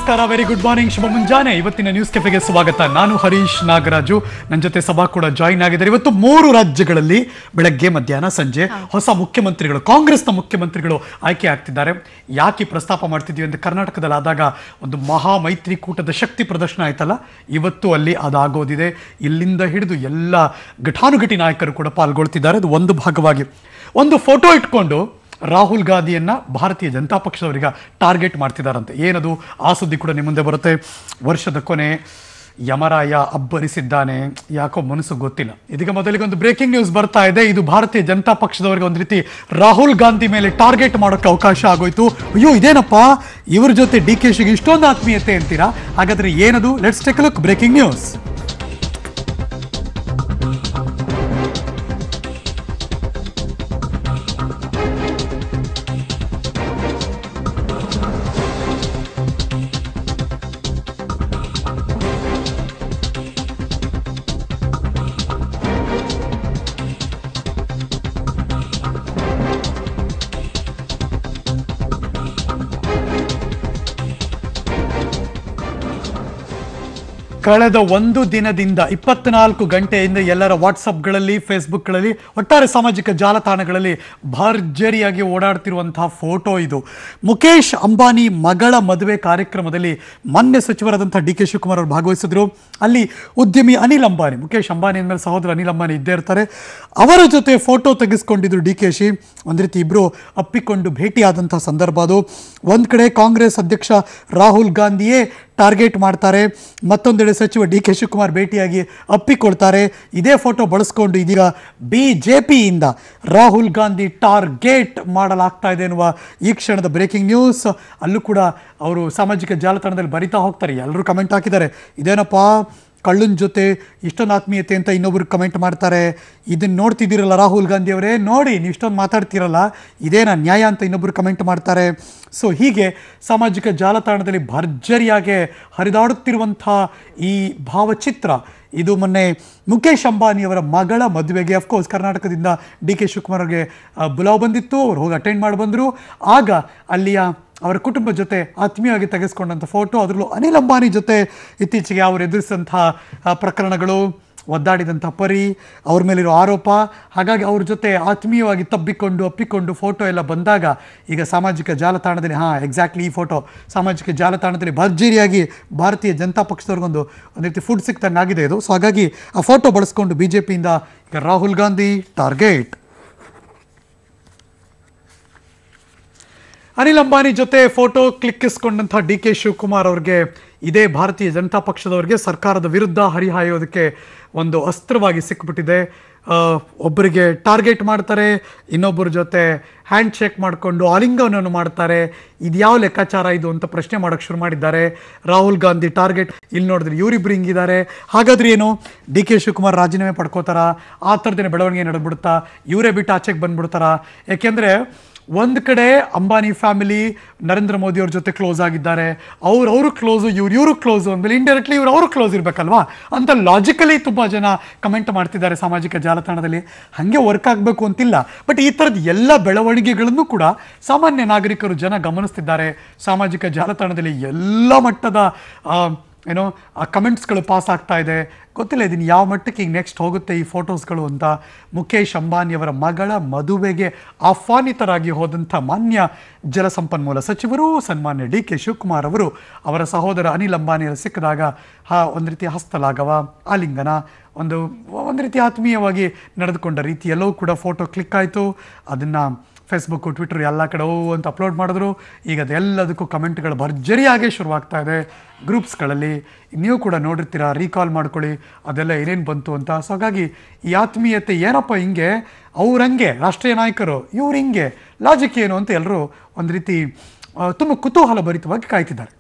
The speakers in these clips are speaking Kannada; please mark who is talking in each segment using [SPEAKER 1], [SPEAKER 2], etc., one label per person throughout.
[SPEAKER 1] ನಮಸ್ಕಾರ ವೆರಿ ಗುಡ್ ಮಾರ್ನಿಂಗ್ ಶುಭ ಮುಂಜಾನೆ ಇವತ್ತಿನ ನ್ಯೂಸ್ ಕೆಫೆಗೆ ಸ್ವಾಗತ ನಾನು ಹರೀಶ್ ನಾಗರಾಜು ನನ್ನ ಜೊತೆ ಸಭಾ ಕೂಡ ಜಾಯಿನ್ ಆಗಿದ್ದಾರೆ ಇವತ್ತು ಮೂರು ರಾಜ್ಯಗಳಲ್ಲಿ ಬೆಳಗ್ಗೆ ಮಧ್ಯಾಹ್ನ ಸಂಜೆ ಹೊಸ ಮುಖ್ಯಮಂತ್ರಿಗಳು ಕಾಂಗ್ರೆಸ್ನ ಮುಖ್ಯಮಂತ್ರಿಗಳು ಆಯ್ಕೆ ಆಗ್ತಿದ್ದಾರೆ ಯಾಕೆ ಈ ಪ್ರಸ್ತಾಪ ಮಾಡ್ತಿದ್ದೀವಿ ಅಂತ ಕರ್ನಾಟಕದಲ್ಲಿ ಆದಾಗ ಒಂದು ಮಹಾ ಮೈತ್ರಿಕೂಟದ ಶಕ್ತಿ ಪ್ರದರ್ಶನ ಆಯ್ತಲ್ಲ ಇವತ್ತು ಅಲ್ಲಿ ಅದಾಗೋದಿದೆ ಇಲ್ಲಿಂದ ಹಿಡಿದು ಎಲ್ಲ ಘಟಾನುಘಟಿ ನಾಯಕರು ಕೂಡ ಪಾಲ್ಗೊಳ್ತಿದ್ದಾರೆ ಅದು ಒಂದು ಭಾಗವಾಗಿ ಒಂದು ಫೋಟೋ ಇಟ್ಕೊಂಡು ರಾಹುಲ್ ಗಾಂಧಿಯನ್ನ ಭಾರತೀಯ ಜನತಾ ಪಕ್ಷದವರಿಗೆ ಟಾರ್ಗೆಟ್ ಮಾಡ್ತಿದ್ದಾರಂತೆ ಏನದು ಆ ಸುದ್ದಿ ಕೂಡ ನಿಮ್ಮ ಮುಂದೆ ಬರುತ್ತೆ ವರ್ಷದ ಕೊನೆ ಯಮರಾಯ ಅಬ್ಬರಿಸಿದ್ದಾನೆ ಯಾಕೋ ಮನಸ್ಸು ಗೊತ್ತಿಲ್ಲ ಇದೀಗ ಮೊದಲಿಗೆ ಒಂದು ಬ್ರೇಕಿಂಗ್ ನ್ಯೂಸ್ ಬರ್ತಾ ಇದೆ ಇದು ಭಾರತೀಯ ಜನತಾ ಪಕ್ಷದವರಿಗೆ ಒಂದು ರೀತಿ ರಾಹುಲ್ ಗಾಂಧಿ ಮೇಲೆ ಟಾರ್ಗೆಟ್ ಮಾಡೋಕ್ಕೆ ಅವಕಾಶ ಆಗೋಯ್ತು ಅಯ್ಯೋ ಇದೇನಪ್ಪ ಇವ್ರ ಜೊತೆ ಡಿ ಕೆ ಶಿಗೆ ಇಷ್ಟೊಂದು ಆತ್ಮೀಯತೆ ಅಂತೀರಾ ಹಾಗಾದ್ರೆ ಏನದು let's take look breaking news ಕಳೆದ ಒಂದು ದಿನದಿಂದ ಇಪ್ಪತ್ನಾಲ್ಕು ಗಂಟೆಯಿಂದ ಎಲ್ಲರ ವಾಟ್ಸಪ್ಗಳಲ್ಲಿ ಫೇಸ್ಬುಕ್ಗಳಲ್ಲಿ ಒಟ್ಟಾರೆ ಸಾಮಾಜಿಕ ಜಾಲತಾಣಗಳಲ್ಲಿ ಭರ್ಜರಿಯಾಗಿ ಓಡಾಡ್ತಿರುವಂತಹ ಫೋಟೋ ಇದು ಮುಖೇಶ್ ಅಂಬಾನಿ ಮಗಳ ಮದುವೆ ಕಾರ್ಯಕ್ರಮದಲ್ಲಿ ಮಾನ್ಯ ಸಚಿವರಾದಂತಹ ಡಿ ಕೆ ಶಿವಕುಮಾರ್ ಅವರು ಭಾಗವಹಿಸಿದ್ರು ಅಲ್ಲಿ ಉದ್ಯಮಿ ಅನಿಲ್ ಅಂಬಾನಿ ಮುಖೇಶ್ ಅಂಬಾನಿ ಅಂದಮೇಲೆ ಸಹೋದರ ಅನಿಲ್ ಅಂಬಾನಿ ಇದ್ದೇ ಇರ್ತಾರೆ ಅವರ ಜೊತೆ ಫೋಟೋ ತೆಗೆಸ್ಕೊಂಡಿದ್ರು ಡಿ ಕೆ ಶಿ ಒಂದು ರೀತಿ ಇಬ್ಬರು ಅಪ್ಪಿಕೊಂಡು ಭೇಟಿಯಾದಂಥ ಸಂದರ್ಭ ಅದು ಒಂದು ಕಡೆ ಕಾಂಗ್ರೆಸ್ ಅಧ್ಯಕ್ಷ ರಾಹುಲ್ ಗಾಂಧಿಯೇ ಟಾರ್ಗೆಟ್ ಮಾಡ್ತಾರೆ ಮತ್ತೊಂದೆಡೆ ಸಚಿವ ಡಿ ಕೆ ಶಿವಕುಮಾರ್ ಭೇಟಿಯಾಗಿ ಅಪ್ಪಿಕೊಳ್ತಾರೆ ಇದೇ ಫೋಟೋ ಬಳಸ್ಕೊಂಡು ಇದೀಗ ಬಿ ಜೆ ಪಿಯಿಂದ ರಾಹುಲ್ ಗಾಂಧಿ ಟಾರ್ಗೆಟ್ ಮಾಡಲಾಗ್ತಾ ಇದೆ ಎನ್ನುವ ಈ ಕ್ಷಣದ ಬ್ರೇಕಿಂಗ್ ನ್ಯೂಸ್ ಅಲ್ಲೂ ಕೂಡ ಅವರು ಸಾಮಾಜಿಕ ಜಾಲತಾಣದಲ್ಲಿ ಬರಿತಾ ಹೋಗ್ತಾರೆ ಎಲ್ಲರೂ ಕಮೆಂಟ್ ಹಾಕಿದ್ದಾರೆ ಇದೇನಪ್ಪ ಕಳ್ಳನ ಜೊತೆ ಇಷ್ಟೊಂದು ಆತ್ಮೀಯತೆ ಅಂತ ಇನ್ನೊಬ್ರು ಕಮೆಂಟ್ ಮಾಡ್ತಾರೆ ಇದನ್ನ ನೋಡ್ತಿದ್ದೀರಲ್ಲ ರಾಹುಲ್ ಗಾಂಧಿ ಅವರೇ ನೋಡಿ ನೀವು ಇಷ್ಟೊಂದು ಮಾತಾಡ್ತಿರಲ್ಲ ಇದೇನಾ ನ್ಯಾಯ ಅಂತ ಇನ್ನೊಬ್ರು ಕಮೆಂಟ್ ಮಾಡ್ತಾರೆ ಸೊ ಹೀಗೆ ಸಾಮಾಜಿಕ ಜಾಲತಾಣದಲ್ಲಿ ಭರ್ಜರಿಯಾಗಿ ಹರಿದಾಡುತ್ತಿರುವಂಥ ಈ ಭಾವಚಿತ್ರ ಇದು ಮೊನ್ನೆ ಮುಖೇಶ್ ಅಂಬಾನಿಯವರ ಮಗಳ ಮದುವೆಗೆ ಅಫ್ಕೋರ್ಸ್ ಕರ್ನಾಟಕದಿಂದ ಡಿ ಕೆ ಶಿವಕುಮಾರ್ ಅವ್ರಿಗೆ ಆ, ಬುಲಾವ್ ಬಂದಿತ್ತು ಅವ್ರು ಹೋಗಿ ಅಟೆಂಡ್ ಮಾಡಿ ಬಂದರು ಆಗ ಅಲ್ಲಿಯ ಅವರ ಕುಟುಂಬದ ಜೊತೆ ಆತ್ಮೀಯವಾಗಿ ತೆಗೆಸ್ಕೊಂಡಂಥ ಫೋಟೋ ಅದರಲ್ಲೂ ಅನಿಲ್ ಅಂಬಾನಿ ಜೊತೆ ಇತ್ತೀಚೆಗೆ ಅವರು ಎದುರಿಸಿದಂಥ ಆ, ಪ್ರಕರಣಗಳು ಒದ್ದಾಡಿದಂಥ ಪರಿ ಅವ್ರ ಮೇಲಿರೋ ಆರೋಪ ಹಾಗಾಗಿ ಅವ್ರ ಜೊತೆ ಆತ್ಮೀಯವಾಗಿ ತಬ್ಬಿಕೊಂಡು ಅಪ್ಪಿಕೊಂಡು ಫೋಟೋ ಎಲ್ಲ ಬಂದಾಗ ಈಗ ಸಾಮಾಜಿಕ ಜಾಲತಾಣದಲ್ಲಿ ಹಾಂ ಎಕ್ಸಾಕ್ಟ್ಲಿ ಈ ಫೋಟೋ ಸಾಮಾಜಿಕ ಜಾಲತಾಣದಲ್ಲಿ ಭರ್ಜರಿಯಾಗಿ ಭಾರತೀಯ ಜನತಾ ಪಕ್ಷದವ್ರಿಗೊಂದು ಒಂದು ರೀತಿ ಫುಡ್ ಸಿಕ್ತಂಗೆ ಆಗಿದೆ ಇದು ಸೊ ಹಾಗಾಗಿ ಆ ಫೋಟೋ ಬಳಸ್ಕೊಂಡು ಬಿ ಜೆ ಪಿಯಿಂದ ಈಗ ರಾಹುಲ್ ಗಾಂಧಿ ಟಾರ್ಗೆಟ್ ಅನಿಲ್ ಅಂಬಾನಿ ಜೊತೆ ಫೋಟೋ ಕ್ಲಿಕ್ಕಿಸ್ಕೊಂಡಂಥ ಡಿ ಕೆ ಶಿವಕುಮಾರ್ ಅವ್ರಿಗೆ ಇದೇ ಭಾರತೀಯ ಜನತಾ ಪಕ್ಷದವರಿಗೆ ಸರ್ಕಾರದ ವಿರುದ್ಧ ಹರಿಹಾಯೋದಕ್ಕೆ ಒಂದು ಅಸ್ತ್ರವಾಗಿ ಸಿಕ್ಬಿಟ್ಟಿದೆ ಆ, ಒಬ್ಬರಿಗೆ ಟಾರ್ಗೆಟ್ ಮಾಡ್ತಾರೆ ಇನ್ನೊಬ್ಬರ ಜೊತೆ ಹ್ಯಾಂಡ್ ಶೇಕ್ ಮಾಡಿಕೊಂಡು ಆಲಿಂಗನವನ್ನು ಮಾಡ್ತಾರೆ ಇದು ಯಾವ ಲೆಕ್ಕಾಚಾರ ಇದು ಅಂತ ಪ್ರಶ್ನೆ ಮಾಡೋಕ್ಕೆ ಶುರು ಮಾಡಿದ್ದಾರೆ ರಾಹುಲ್ ಗಾಂಧಿ ಟಾರ್ಗೆಟ್ ಇಲ್ಲಿ ನೋಡಿದ್ರೆ ಇವರಿಬ್ರು ಹಿಂಗಿದ್ದಾರೆ ಹಾಗಾದ್ರೆ ಏನು ಡಿ ಕೆ ಶಿವಕುಮಾರ್ ರಾಜೀನಾಮೆ ಪಡ್ಕೋತಾರ ಆ ಥರದಿನ ಬೆಳವಣಿಗೆ ನಡೆದ್ಬಿಡುತ್ತಾ ಇವರೇ ಬಿಟ್ಟು ಆಚೆಗೆ ಬಂದ್ಬಿಡ್ತಾರ ಯಾಕೆಂದ್ರೆ ಒಂದು ಕಡೆ ಅಂಬಾನಿ ಫ್ಯಾಮಿಲಿ ನರೇಂದ್ರ ಮೋದಿ ಅವ್ರ ಜೊತೆ ಕ್ಲೋಸ್ ಆಗಿದ್ದಾರೆ ಅವ್ರು ಅವರು ಕ್ಲೋಸು ಇವ್ರು ಇವರು ಕ್ಲೋಸು ಅಂದಮೇಲೆ ಇಂಡೈರೆಕ್ಟ್ಲಿ ಇವ್ರು ಅವರು ಕ್ಲೋಸ್ ಇರಬೇಕಲ್ವಾ ಅಂತ ಲಾಜಿಕಲಿ ತುಂಬ ಜನ ಕಮೆಂಟ್ ಮಾಡ್ತಿದ್ದಾರೆ ಸಾಮಾಜಿಕ ಜಾಲತಾಣದಲ್ಲಿ ಹಾಗೆ ವರ್ಕ್ ಆಗಬೇಕು ಅಂತಿಲ್ಲ ಬಟ್ ಈ ಥರದ ಎಲ್ಲ ಬೆಳವಣಿಗೆಗಳನ್ನು ಕೂಡ ಸಾಮಾನ್ಯ ನಾಗರಿಕರು ಜನ ಗಮನಿಸ್ತಿದ್ದಾರೆ ಸಾಮಾಜಿಕ ಜಾಲತಾಣದಲ್ಲಿ ಎಲ್ಲ ಮಟ್ಟದ ಆ, ಏನೋ ಆ ಕಮೆಂಟ್ಸ್ಗಳು ಪಾಸ್ ಆಗ್ತಾ ಇದೆ ಗೊತ್ತಿಲ್ಲ ಇದನ್ನು ಯಾವ ಮಟ್ಟಕ್ಕೆ ಈಗ ನೆಕ್ಸ್ಟ್ ಹೋಗುತ್ತೆ ಈ ಫೋಟೋಸ್ಗಳು ಅಂತ ಮುಖೇಶ್ ಅಂಬಾನಿಯವರ ಮಗಳ ಮದುವೆಗೆ ಆಹ್ವಾನಿತರಾಗಿ ಹೋದಂಥ ಮಾನ್ಯ ಜಲಸಂಪನ್ಮೂಲ ಸಚಿವರು ಸನ್ಮಾನ್ಯ ಡಿ ಕೆ ಶಿವಕುಮಾರ್ ಅವರು ಅವರ ಸಹೋದರ ಅನಿಲ್ ಅಂಬಾನಿಯರು ಸಿಕ್ಕಿದಾಗ ಹಾ ಒಂದು ರೀತಿ ಹಸ್ತಲಾಘವ ಆಲಿಂಗನ ಒಂದು ಒಂದು ರೀತಿ ಆತ್ಮೀಯವಾಗಿ ನಡೆದುಕೊಂಡ ರೀತಿ ಎಲ್ಲವೂ ಕೂಡ ಫೋಟೋ ಕ್ಲಿಕ್ ಆಯಿತು ಅದನ್ನು ಫೇಸ್ಬುಕ್ಕು ಟ್ವಿಟರ್ ಎಲ್ಲ ಕಡೆ ಓ ಅಂತ ಅಪ್ಲೋಡ್ ಮಾಡಿದ್ರು ಈಗ ಅದೆಲ್ಲದಕ್ಕೂ ಕಮೆಂಟ್ಗಳು ಭರ್ಜರಿಯಾಗೇ ಶುರುವಾಗ್ತಾ ಇದೆ ಗ್ರೂಪ್ಸ್ಗಳಲ್ಲಿ ನೀವು ಕೂಡ ನೋಡಿರ್ತೀರಾ ರೀಕಾಲ್ ಮಾಡ್ಕೊಳ್ಳಿ ಅದೆಲ್ಲ ಏನೇನು ಬಂತು ಅಂತ ಸೊ ಹಾಗಾಗಿ ಈ ಆತ್ಮೀಯತೆ ಏನಪ್ಪ ಹಿಂಗೆ ಅವ್ರಂಗೆ ರಾಷ್ಟ್ರೀಯ ನಾಯಕರು ಇವ್ರು ಹಿಂಗೆ ಲಾಜಿಕ್ ಏನು ಅಂತ ಎಲ್ಲರೂ ಒಂದು ರೀತಿ ಆ, ತುಂಬ ಕುತೂಹಲ ಭರಿತವಾಗಿ ಕಾಯ್ತಿದ್ದಾರೆ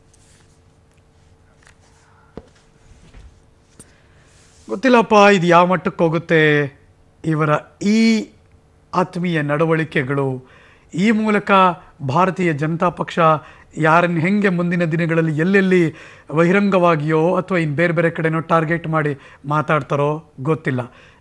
[SPEAKER 1] ಗೊತ್ತಿಲ್ಲಪ್ಪ ಇದು ಯಾವ ಮಟ್ಟಕ್ಕೆ ಹೋಗುತ್ತೆ ಇವರ ಈ ಆತ್ಮೀಯ ನಡವಳಿಕೆಗಳು ಈ ಮೂಲಕ ಭಾರತೀಯ ಜನತಾ ಪಕ್ಷ ಯಾರನ್ನು ಹೆಂಗೆ ಮುಂದಿನ ದಿನಗಳಲ್ಲಿ ಎಲ್ಲೆಲ್ಲಿ ಬಹಿರಂಗವಾಗಿಯೋ ಅಥವಾ ಇನ್ನು ಬೇರೆ ಬೇರೆ ಕಡೆನೋ ಟಾರ್ಗೆಟ್ ಮಾಡಿ ಮಾತಾಡ್ತಾರೋ ಗೊತ್ತಿಲ್ಲ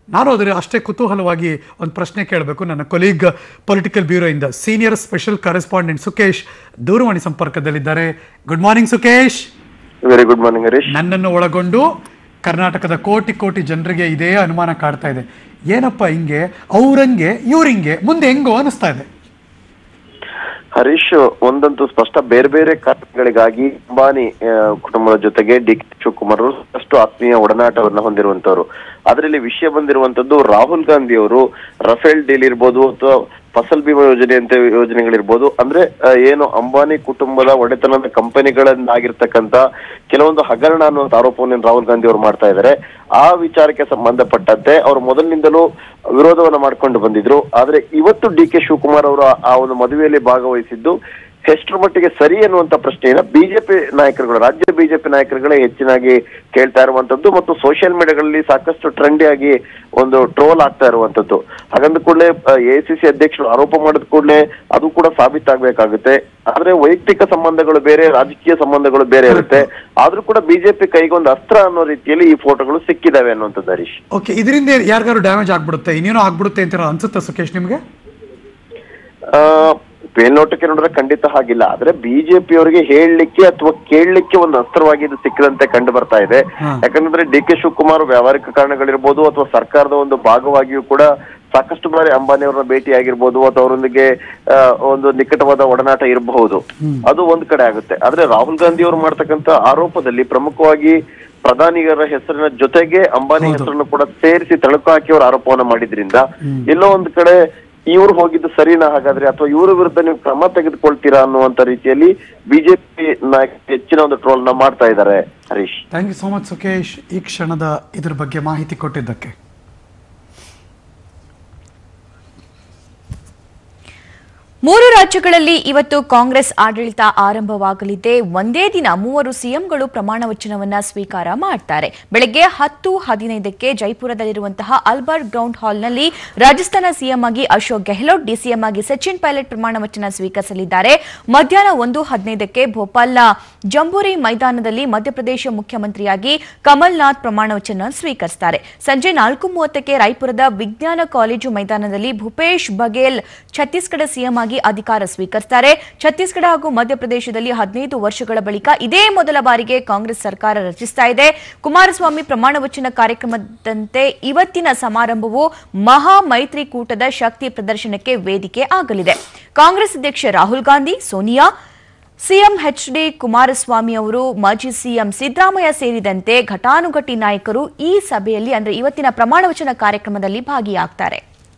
[SPEAKER 1] ನಾನು ಅದರ ಅಷ್ಟೇ ಕುತೂಹಲವಾಗಿ ಒಂದು ಪ್ರಶ್ನೆ ಕೇಳಬೇಕು ನನ್ನ ಕೊಲೀಗ್ ಪೊಲಿಟಿಕಲ್ ಬ್ಯೂರೋಯಿಂದ ಸೀನಿಯರ್ ಸ್ಪೆಷಲ್ ಕರೆಸ್ಪಾಂಡೆಂಟ್ ಸುಕೇಶ್ ದೂರವಾಣಿ ಸಂಪರ್ಕದಲ್ಲಿದ್ದಾರೆ good morning Sukesh
[SPEAKER 2] very good morning Harish
[SPEAKER 1] ನನ್ನನ್ನು ಒಳಗೊಂಡು ಕರ್ನಾಟಕದ ಕೋಟಿ ಕೋಟಿ ಜನರಿಗೆ ಇದೇ ಅನುಮಾನ ಕಾಡ್ತಾ ಇದೆ ಏನಪ್ಪ ಹಿಂಗೆ ಅವ್ರಂಗೆ ಇವ್ರಿಂಗೆ ಮುಂದೆ ಹೆಂಗೋ ಅನಿಸ್ತಾ ಇದೆ
[SPEAKER 2] ಹರೀಶ್ ಒಂದಂತೂ ಸ್ಪಷ್ಟ ಬೇರೆ ಬೇರೆ ಕಾರಣಗಳಿಗಾಗಿ ಅಂಬಾನಿ ಆ, ಕುಟುಂಬದ ಜೊತೆಗೆ ಡಿ ಕೆ ಶಿವಕುಮಾರ್ ಅವರು ಸಾಕಷ್ಟು ಆತ್ಮೀಯ ಒಡನಾಟವನ್ನ ಹೊಂದಿರುವಂತವ್ರು ಅದರಲ್ಲಿ ವಿಷಯ ಬಂದಿರುವಂತದ್ದು ರಾಹುಲ್ ಗಾಂಧಿ ಅವರು ರಫೇಲ್ ಡೀಲ್ ಇರ್ಬೋದು ಅಥವಾ ಫಸಲ್ ಬಿಮಾ ಯೋಜನೆ ಅಂತ ಯೋಜನೆಗಳಿರ್ಬೋದು ಅಂದ್ರೆ ಆ, ಏನು ಅಂಬಾನಿ ಕುಟುಂಬದ ಒಡೆತನದ ಕಂಪನಿಗಳನ್ನಾಗಿರ್ತಕ್ಕಂತ ಕೆಲವೊಂದು ಹಗರಣ ಅನ್ನುವಂತ ಆರೋಪವನ್ನು ರಾಹುಲ್ ಗಾಂಧಿ ಅವರು ಮಾಡ್ತಾ ಇದ್ದಾರೆ ಆ ವಿಚಾರಕ್ಕೆ ಸಂಬಂಧಪಟ್ಟಂತೆ ಅವರು ಮೊದಲಿನಿಂದಲೂ ವಿರೋಧವನ್ನ ಮಾಡ್ಕೊಂಡು ಬಂದಿದ್ರು ಆದ್ರೆ ಇವತ್ತು ಡಿ ಕೆ ಶಿವಕುಮಾರ್ ಅವರು ಆ- ಆ ಒಂದು ಮದುವೆಯಲ್ಲಿ ಭಾಗವಹಿಸಿದ್ದು ಎಷ್ಟರ ಮಟ್ಟಿಗೆ ಸರಿ ಅನ್ನುವಂತ ಪ್ರಶ್ನೆಯನ್ನ ಬಿಜೆಪಿ ನಾಯಕರುಗಳು ರಾಜ್ಯ ಬಿಜೆಪಿ ನಾಯಕರುಗಳೇ ಹೆಚ್ಚಿನಾಗಿ ಕೇಳ್ತಾ ಇರುವಂತದ್ದು ಮತ್ತು ಸೋಷಿಯಲ್ ಮೀಡಿಯಾಗಳಲ್ಲಿ ಸಾಕಷ್ಟು ಟ್ರೆಂಡಿ ಆಗಿ ಒಂದು ಟ್ರೋಲ್ ಆಗ್ತಾ ಇರುವಂತದ್ದು ಹಾಗಂದ ಕೂಡಲೇ ಎಸಿಸಿ ಅಧ್ಯಕ್ಷರು ಆರೋಪ ಮಾಡಿದ ಕೂಡಲೇ ಅದು ಕೂಡ ಸಾಬೀತಾಗ್ಬೇಕಾಗುತ್ತೆ ಆದ್ರೆ ವೈಯಕ್ತಿಕ ಸಂಬಂಧಗಳು ಬೇರೆ ರಾಜಕೀಯ ಸಂಬಂಧಗಳು ಬೇರೆ ಇರುತ್ತೆ ಆದ್ರೂ ಕೂಡ ಬಿಜೆಪಿ ಕೈಗೊಂದು ಅಸ್ತ್ರ ಅನ್ನೋ ರೀತಿಯಲ್ಲಿ ಈ ಫೋಟೋಗಳು ಸಿಕ್ಕಿದಾವೆ ಅನ್ನುವಂಥದ್ದು ಹರೀಶ್
[SPEAKER 1] ಓಕೆ ಇದರಿಂದ ಯಾರಿಗಾರು ಡ್ಯಾಮೇಜ್ ಆಗ್ಬಿಡುತ್ತೆ ಇನ್ನೇನೋ ಆಗ್ಬಿಡುತ್ತೆ ಅಂತ ಅನ್ಸುತ್ತೆ ಸುಕೇಶ್ ನಿಮಗೆ
[SPEAKER 2] ಆ, ಮೇಲ್ನೋಟಕ್ಕೆ ನೋಡಿದ್ರೆ ಖಂಡಿತ ಹಾಗಿಲ್ಲ ಆದ್ರೆ ಬಿಜೆಪಿ ಅವರಿಗೆ ಹೇಳಲಿಕ್ಕೆ ಅಥವಾ ಕೇಳಲಿಕ್ಕೆ ಒಂದು ಅಸ್ತ್ರವಾಗಿ ಇದು ಸಿಕ್ಕದಂತೆ ಕಂಡು ಬರ್ತಾ ಇದೆ
[SPEAKER 1] ಹಾ.
[SPEAKER 2] ಯಾಕಂದ್ರೆ ಡಿ ಕೆ ಶಿವಕುಮಾರ್ ವ್ಯಾವಹಾರಿಕ ಕಾರಣಗಳಿರ್ಬೋದು ಅಥವಾ ಸರ್ಕಾರದ ಒಂದು ಭಾಗವಾಗಿಯೂ ಕೂಡ ಸಾಕಷ್ಟು ಬಾರಿ ಅಂಬಾನಿ ಅವರನ್ನ ಭೇಟಿ ಆಗಿರ್ಬೋದು ಅಥವಾ ಅವರೊಂದಿಗೆ ಆ, ಒಂದು ನಿಕಟವಾದ ಒಡನಾಟ ಇರಬಹುದು ಅದು ಒಂದ್ ಕಡೆ ಆಗುತ್ತೆ ಆದ್ರೆ ರಾಹುಲ್ ಗಾಂಧಿ ಅವರು ಮಾಡ್ತಕ್ಕಂತ ಆರೋಪದಲ್ಲಿ ಪ್ರಮುಖವಾಗಿ ಪ್ರಧಾನಿಗರ ಹೆಸರಿನ ಜೊತೆಗೆ ಅಂಬಾನಿ ಹೆಸರನ್ನು ಕೂಡ ಸೇರಿಸಿ ತಳುಕು ಹಾಕಿ ಅವರು ಆರೋಪವನ್ನ ಮಾಡಿದ್ರಿಂದ ಎಲ್ಲೋ ಒಂದ್ ಕಡೆ ಇವ್ರು ಹೋಗಿದ್ದು ಸರಿನಾ ಹಾಗಾದ್ರೆ ಅಥವಾ ಇವ್ರ ವಿರುದ್ಧ ನೀವು ಕ್ರಮ ತೆಗೆದುಕೊಳ್ತೀರಾ ಅನ್ನುವಂತ ರೀತಿಯಲ್ಲಿ ಬಿಜೆಪಿ ನಾಯಕ ಹೆಚ್ಚಿನ ಒಂದು ಟ್ರೋಲ್ ನ ಮಾಡ್ತಾ ಇದ್ದಾರೆ Harish
[SPEAKER 1] thank you so much Sukesh ಈ ಕ್ಷಣದ ಇದ್ರ ಬಗ್ಗೆ ಮಾಹಿತಿ ಕೊಟ್ಟಿದ್ದಕ್ಕೆ
[SPEAKER 3] ಮೂರು ರಾಜ್ಯಗಳಲ್ಲಿ ಇವತ್ತು ಕಾಂಗ್ರೆಸ್ ಆಡಳಿತ ಆರಂಭವಾಗಲಿದೆ ಒಂದೇ ದಿನ ಮೂವರು ಸಿಎಂಗಳು ಪ್ರಮಾಣ ವಚನವನ್ನ ಸ್ವೀಕಾರ ಮಾಡ್ತಾರೆ ಬೆಳಗ್ಗೆ ಹತ್ತು ಹದಿನೈದಕ್ಕೆ ಜೈಪುರದಲ್ಲಿರುವಂತಹ ಅಲ್ಬರ್ಟ್ ಗ್ರೌಂಡ್ ಹಾಲ್ನಲ್ಲಿ ರಾಜಸ್ಥಾನ ಸಿಎಂ ಆಗಿ ಅಶೋಕ್ ಗೆಹ್ಲೋಟ್ ಡಿಸಿಎಂ ಆಗಿ ಸಚಿನ್ ಪೈಲಟ್ ಪ್ರಮಾಣ ವಚನ ಸ್ವೀಕರಿಸಲಿದ್ದಾರೆ ಮಧ್ಯಾಹ್ನ ಒಂದು ಹದಿನೈದಕ್ಕೆ ಭೋಪಾಲ್ನ ಜಂಬೂರಿ ಮೈದಾನದಲ್ಲಿ ಮಧ್ಯಪ್ರದೇಶ ಮುಖ್ಯಮಂತ್ರಿಯಾಗಿ ಕಮಲ್ನಾಥ್ ಪ್ರಮಾಣ ವಚನ ಸ್ವೀಕರಿಸುತ್ತಾರೆ ಸಂಜೆ ನಾಲ್ಕು ಮೂವತ್ತಕ್ಕೆ ರಾಯ್ಪುರದ ವಿಜ್ಞಾನ ಕಾಲೇಜು ಮೈದಾನದಲ್ಲಿ ಭೂಪೇಶ್ ಬಘೇಲ್ ಛತ್ತೀಸ್ಗಢ ಸಿಎಂ ಆಗಿ ಅಧಿಕಾರ ಸ್ವೀಕರಿಸುತ್ತಾರೆ ಛತ್ತೀಸ್ಗಢ ಹಾಗೂ ಮಧ್ಯಪ್ರದೇಶದಲ್ಲಿ ಹದಿನೈದು ವರ್ಷಗಳ ಬಳಿಕ ಇದೇ ಮೊದಲ ಬಾರಿಗೆ ಕಾಂಗ್ರೆಸ್ ಸರ್ಕಾರ ರಚಿಸ್ತಾ ಇದೆ ಕುಮಾರಸ್ವಾಮಿ ಪ್ರಮಾಣ ವಚನ ಕಾರ್ಯಕ್ರಮದಂತೆ ಇವತ್ತಿನ ಸಮಾರಂಭವು ಮಹಾ ಮೈತ್ರಿಕೂಟದ ಶಕ್ತಿ ಪ್ರದರ್ಶನಕ್ಕೆ ವೇದಿಕೆ ಆಗಲಿದೆ ಕಾಂಗ್ರೆಸ್ ಅಧ್ಯಕ್ಷ Rahul Gandhi Sonia CM H D Kumaraswamy ಅವರು ಮಾಜಿ ಸಿಎಂ ಸಿದ್ದರಾಮಯ್ಯ ಸೇರಿದಂತೆ ಘಟಾನುಘಟಿ ನಾಯಕರು ಈ ಸಭೆಯಲ್ಲಿ ಅಂದ್ರೆ ಇವತ್ತಿನ ಪ್ರಮಾಣ ವಚನ ಕಾರ್ಯಕ್ರಮದಲ್ಲಿ ಭಾಗಿಯಾಗ್ತಾರೆ